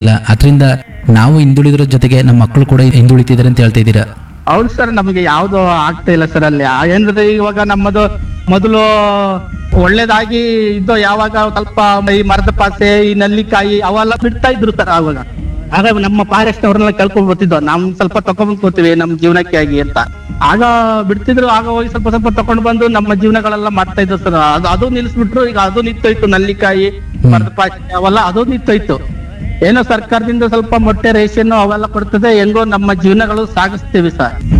ಇಲ್ಲ ಅದರಿಂದ ನಾವು ಹಿಂದುಳಿದ್ರ ಜೊತೆಗೆ ನಮ್ಮ ಮಕ್ಕಳು ಕೂಡ ಹಿಂದುಳಿತಿದ್ದಾರೆ ಅಂತ ಹೇಳ್ತಾ ಇದ್ದೀರಾ ಹೌದು ಸರ್ ನಮಗೆ ಯಾವ್ದು ಆಗ್ತಾ ಇಲ್ಲ ಸರ್ ಅಲ್ಲಿ ಆ- ಏನಂದ್ರೆ ಇವಾಗ ನಮ್ಮದು ಮೊದಲು ಒಳ್ಳೇದಾಗಿ ಇದ್ದು ಯಾವಾಗ ಸ್ವಲ್ಪ ಈ ಮರದ ಪಾಸೆ ಈ ನಲ್ಲಿಕಾಯಿ ಅವೆಲ್ಲ ಬಿಡ್ತಾ ಇದ್ರು ಸರ್ ಅವಾಗ ಆಗ ನಮ್ಮ ಫಾರೆಸ್ಟ್ ಅವ್ರನ್ನೆಲ್ಲ ಕೇಳ್ಕೊಂಡ್ ಬರ್ತಿದ್ವು ನಮ್ ಸ್ವಲ್ಪ ತಕೊಂಡ್ ಹೋಗ್ತೀವಿ ನಮ್ ಜೀವನಕ್ಕೆ ಆಗಿ ಅಂತ ಆಗ ಬಿಡ್ತಿದ್ರು ಆಗ ಹೋಗಿ ಸ್ವಲ್ಪ ಸ್ವಲ್ಪ ತಕೊಂಡ್ ಬಂದು ನಮ್ಮ ಜೀವನಗಳೆಲ್ಲ ಮಾಡ್ತಾ ಇದ್ರು ಸರ್ ಅದು ಅದು ನಿಲ್ಸ್ಬಿಟ್ರು ಈಗ ಅದು ನಿಂತೋಯ್ತು ನಲ್ಲಿಕಾಯಿ ಮರದ ಪಾಸೆ ಅವೆಲ್ಲ ಅದು ನಿಂತೋಯ್ತು ಏನೋ ಸರ್ಕಾರದಿಂದ ಸ್ವಲ್ಪ ಮೊಟ್ಟೆ ರೇಷನ್ ಅವೆಲ್ಲ ಕೊಡ್ತದೆ ಹೆಂಗೋ ನಮ್ಮ ಜೀವನಗಳು ಸಾಗಿಸ್ತೀವಿ ಸರ್